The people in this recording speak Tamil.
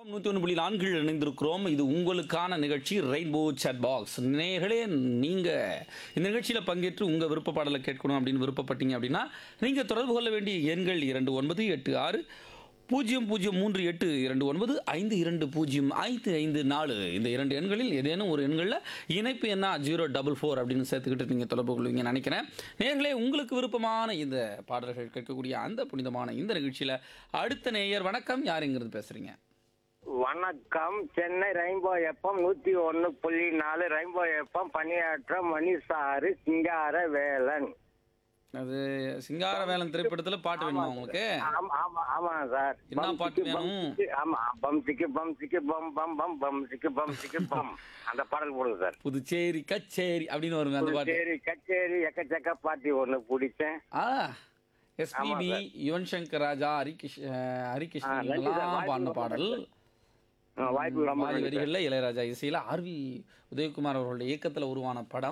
நூற்றி ஒன்று புள்ளி நான்கில் இணைந்திருக்கிறோம் இது உங்களுக்கான நிகழ்ச்சி ரெயின்போ chat பாக்ஸ் நேர்களே நீங்கள் இந்த நிகழ்ச்சியில் பங்கேற்று உங்கள் விருப்ப பாடலை கேட்கணும் அப்படின்னு விருப்பப்பட்டீங்க அப்படின்னா நீங்கள் தொடர்பு கொள்ள வேண்டிய எண்கள் இரண்டு ஒன்பது எட்டு ஆறு பூஜ்ஜியம் பூஜ்ஜியம் மூன்று எட்டு இரண்டு ஒன்பது ஐந்து இரண்டு பூஜ்ஜியம் ஐந்து ஐந்து நாலு இந்த இரண்டு எண்களில் ஏதேனும் ஒரு எண்களில் இணைப்பு என்ன ஜீரோ டபுள் ஃபோர் அப்படின்னு சேர்த்துக்கிட்டு நீங்கள் தொடர்பு கொள்வீங்கன்னு நினைக்கிறேன் நேர்களே உங்களுக்கு விருப்பமான இந்த பாடல்கள் கேட்கக்கூடிய அந்த புனிதமான இந்த நிகழ்ச்சியில் அடுத்த நேயர் வணக்கம் யாருங்கிறது பேசுகிறீங்க வணக்கம் சென்னை ரெயின்போ எஃப்எம் நூத்தி ஒன்னு புள்ளி நாலு ரெயின்போ எஃப்எம் பணியாற்ற மணிசாரு சிங்கார வேலன் அது சிங்கார வேலன் திரைப்படத்தில் பாட்டு வேணுமா உங்களுக்கு ஆமா ஆமா ஆமா சார் என்ன பம் பாட்டு சிக்கு பம் வேணும்? சிக்கு, ஆமா பம் சிக்கு பம் சிக்கு பம் பம் பம் பம் சிக்கு பம் சிக்கு பம் அந்த பாடல் போடுங்க சார் புதுச்சேரி கச்சேரி அப்படின்னு வருங்க அந்த பாட்டு சரி கச்சேரி எக்கச்சக்க பாட்டி ஒண்ணு பிடிச்சேன் ஆ எஸ்பிபி ஆமா யுவன் சங்கர் ராஜா ஹரிகிஷ் ஆ, ஹரிகிருஷ்ணன் நன்றி சார். எல்லாம் வாய்ப்பு பாடின ரொம்ப பாடல் நன்றி ஆ, வாய்ப்பு ரொம்ப மாலி நன்றி சார். வரிகளில் இளையராஜா இசையில் ஆர்வி உதயகுமார் அவர்களுடைய இயக்கத்தில் உருவான படம்